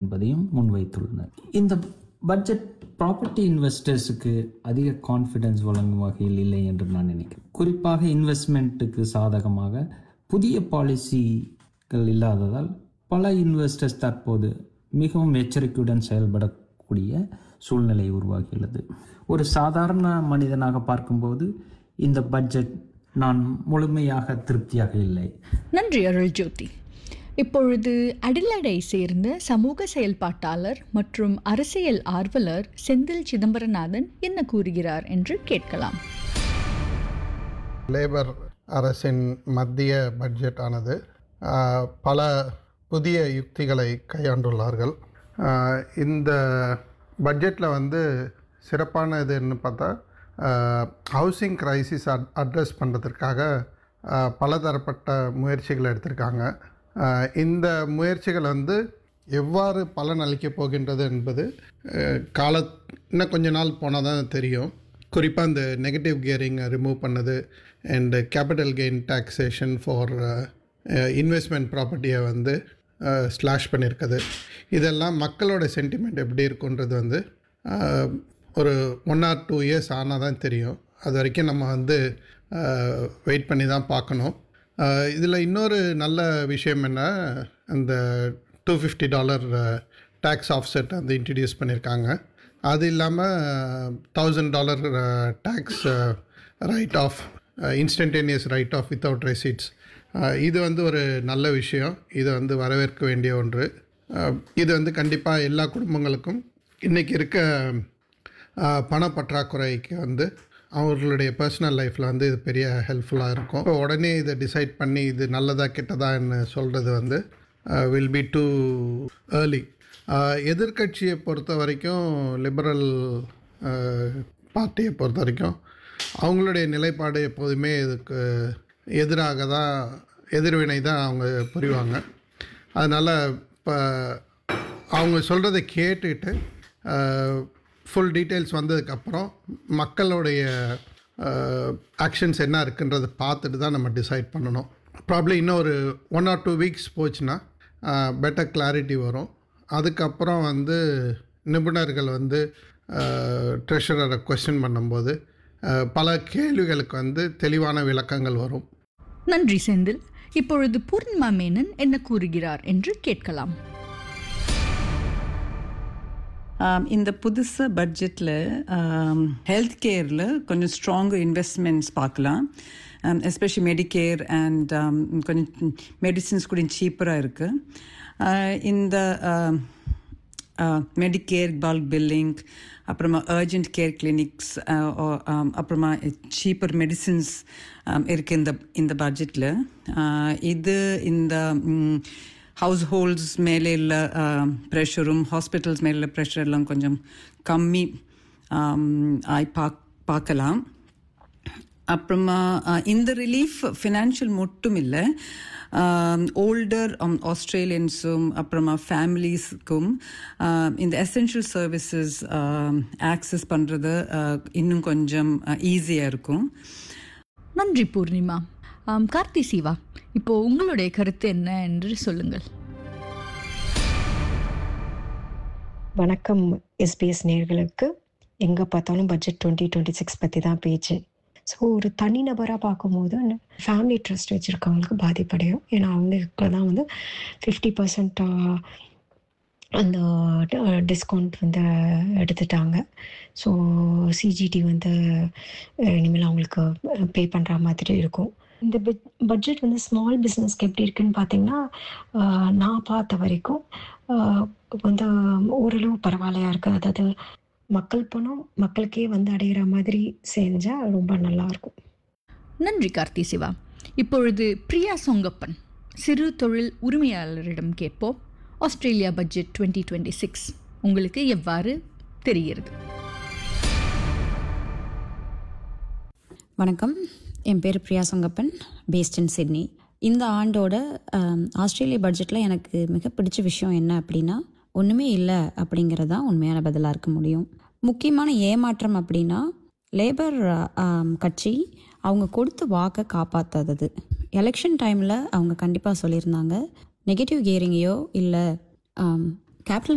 என்பதையும் முன்வைத்துள்ளனர் இந்த budget property இன்வெஸ்டர்ஸுக்கு அதிக கான்ஃபிடன்ஸ் வழங்கும் வகையில் இல்லை என்று நான் நினைக்கிறேன் குறிப்பாக இன்வெஸ்ட்மெண்ட்டுக்கு சாதகமாக புதிய பாலிசிகள் இல்லாததால் பல இன்வெஸ்டர்ஸ் தற்போது மிகவும் எச்சரிக்கையுடன் செயல்படக்கூடிய சூழ்நிலை உருவாகியுள்ளது ஒரு சாதாரண மனிதனாக பார்க்கும்போது இந்த பட்ஜெட் நான் முழுமையாக திருப்தியாக இல்லை நன்றி அருள் ஜோதி இப்பொழுது அடிலடை சேர்ந்த சமூக செயல்பாட்டாளர் மற்றும் அரசியல் ஆர்வலர் செந்தில் சிதம்பரநாதன் என்ன கூறுகிறார் என்று கேட்கலாம் லேபர் அரசின் மத்திய பட்ஜெட் ஆனது ஆஹ், பல புதிய யுக்திகளை கையாண்டுள்ளார்கள் ஆஹ், இந்த பட்ஜெட்டில் வந்து சிறப்பானதுன்னு பார்த்தா ஹவுசிங் கிரைசிஸ் அட் அட்ரஸ் பண்ணுறதுக்காக பலதரப்பட்ட முயற்சிகள் எடுத்திருக்காங்க ஆஹ், இந்த முயற்சிகள் வந்து எவ்வாறு பலன் அளிக்கப் போகின்றது என்பது ஆஹ், கால இன்னும் கொஞ்ச நாள் போனால் தான் தெரியும் குறிப்பாக இந்த நெகட்டிவ் கியரிங்கை ரிமூவ் பண்ணது and capital gain taxation for investment ப்ராப்பர்ட்டியை வந்து ஸ்லாஷ் பண்ணியிருக்குது இதெல்லாம் மக்களோட சென்டிமெண்ட் எப்படி இருக்குன்றது வந்து uh, ஒரு ஒன் ஆர் டூ இயர்ஸ் ஆனால் தான் தெரியும் அது வரைக்கும் நம்ம வந்து வெயிட் பண்ணி தான் பார்க்கணும் இதில் இன்னொரு நல்ல விஷயம் என்ன அந்த two fifty dollar tax offset வந்து இன்ட்ரடியூஸ் பண்ணியிருக்காங்க அது இல்லாமல் thousand dollar tax write off instantaneous write off without receipts இது வந்து ஒரு நல்ல விஷயம் இது வந்து வரவேற்க வேண்டிய ஒன்று அஹ், இது வந்து கண்டிப்பாக எல்லா குடும்பங்களுக்கும் இன்றைக்கி இருக்க அஹ், பண பற்றாக்குறைக்கு வந்து அவர்களுடைய பர்சனல் லைஃப்பில் வந்து இது பெரிய ஹெல்ப்ஃபுல்லாக இருக்கும் இப்போ உடனே இதை டிசைட் பண்ணி இது நல்லதா கெட்டதான்னு சொல்கிறது வந்து வில் பி டூ ஏர்லி எதிர்க்கட்சியை பொறுத்த வரைக்கும் லிபரல் பார்ட்டியை பொறுத்த வரைக்கும் அவங்களுடைய நிலைப்பாடு எப்போதுமே இதுக்கு எதிராக தான் எதிர்வினை தான் அவங்க புரிவாங்க அதனால் இப்போ அவங்க சொல்கிறத கேட்டுட்டு ஃபுல் டீட்டெயில்ஸ் வந்ததுக்கப்புறம் மக்களுடைய ஆக்ஷன்ஸ் என்ன இருக்குன்றதை பார்த்துட்டு தான் நம்ம டிசைட் பண்ணணும் ப்ராப்ளி இன்னும் ஒரு ஒன் ஆர் டூ வீக்ஸ் போச்சுன்னா பெட்டர் கிளாரிட்டி வரும் அதுக்கப்புறம் வந்து நிபுணர்கள் வந்து ட்ரெஷரரை கொஸ்டின் பண்ணும்போது அஹ், பல கேள்விகளுக்கு வந்து தெளிவான விளக்கங்கள் வரும் நன்றி செந்தில் இப்பொழுது பூர்ணிமா மேனன் என்ன கூறுகிறார் என்று கேட்கலாம் ஆம், இந்த புதுசு பட்ஜெட்டில் ஹெல்த் கேரில் கொஞ்சம் ஸ்ட்ராங் இன்வெஸ்ட்மெண்ட்ஸ் பார்க்கலாம் எஸ்பெஷலி மெடிக்கேர் அண்ட் கொஞ்சம் மெடிசின்ஸ் கூட சீப்பராக இருக்குது இந்த மெடிக்கேர் பல்க் பில்லிங் அப்புறமா அர்ஜென்ட் கேர் கிளினிக்ஸ் அப்புறமா சீப்பர் மெடிசின்ஸ் இருக்குது இந்த இந்த பட்ஜெட்டில் இது இந்த ஹவுஸ் ஹோல்ட்ஸ் மேலே உள்ள ப்ரெஷரும் ஹாஸ்பிட்டல்ஸ் மேலே உள்ள ப்ரெஷர் எல்லாம் கொஞ்சம் கம்மி ஆம், ஆய் பாக் பார்க்கலாம் அப்புறமா அஹ், இந்த ரிலீஃப் ஃபினான்ஷியல் மட்டும் இல்லை ஓல்டர் ஆஸ்திரேலியன்ஸும் அப்புறமா ஃபேமிலிஸ்க்கும் இந்த எசென்ஷியல் சர்வீசஸ் ஆக்சஸ் பண்ணுறது இன்னும் கொஞ்சம் ஈஸியாக இருக்கும் நன்றி பூர்ணிமா ஆம், கார்த்தி சிவா இப்போ உங்களுடைய கருத்து என்ன என்று சொல்லுங்கள் வணக்கம் எஸ்பிஎஸ் நேர்களுக்கு எங்கே பார்த்தாலும் பட்ஜெட் டுவெண்ட்டி டுவெண்ட்டி சிக்ஸ் பற்றி தான் பேச்சு ஸோ ஒரு தனிநபராக பார்க்கும்போது ஃபேமிலி ட்ரஸ்ட் வச்சுருக்கவங்களுக்கு பாதிப்படையும் ஏன்னா அவங்களுக்கு தான் வந்து ஃபிஃப்டி பர்சன்ட் அந்த டிஸ்கவுண்ட் வந்து எடுத்துட்டாங்க ஸோ சிஜிடி வந்து அஹ், இனிமேல் அவங்களுக்கு பே பண்ணுற மாதிரி இருக்கும் இந்த பட்ஜெட் வந்து ஸ்மால் பிஸ்னஸ்க்கு எப்படி இருக்குன்னு பார்த்தீங்கன்னா அஹ், நான் பார்த்த வரைக்கும் அஹ், வந்து ஓரளவு பரவாயில்லையா இருக்குது அதாவது மக்கள் பணம் மக்களுக்கே வந்து அடையிற மாதிரி செஞ்சால் ரொம்ப நல்லா இருக்கும் நன்றி கார்த்தி சிவா இப்பொழுது பிரியா சொங்கப்பன் சிறு தொழில் உரிமையாளரிடம் கேட்போம் Australia budget twenty twenty six உங்களுக்கு எவ்வாறு தெரிகிறது வணக்கம் என் பேர் Priya Sangappan based in Sydney இந்த ஆண்டோட ஆம், ஆஸ்திரேலிய பட்ஜெட்டில் எனக்கு மிக பிடிச்ச விஷயம் என்ன அப்படின்னா ஒன்றுமே இல்லை அப்படிங்கிறது தான் உண்மையான பதிலாக இருக்க முடியும் முக்கியமான ஏமாற்றம் அப்படின்னா லேபர் ஆம், கட்சி அவங்க கொடுத்த வாக்கை காப்பாற்றாதது எலெக்ஷன் டைமில் அவங்க கண்டிப்பாக சொல்லியிருந்தாங்க நெகட்டிவ் கியரிங்கையோ இல்லை கேபிட்டல்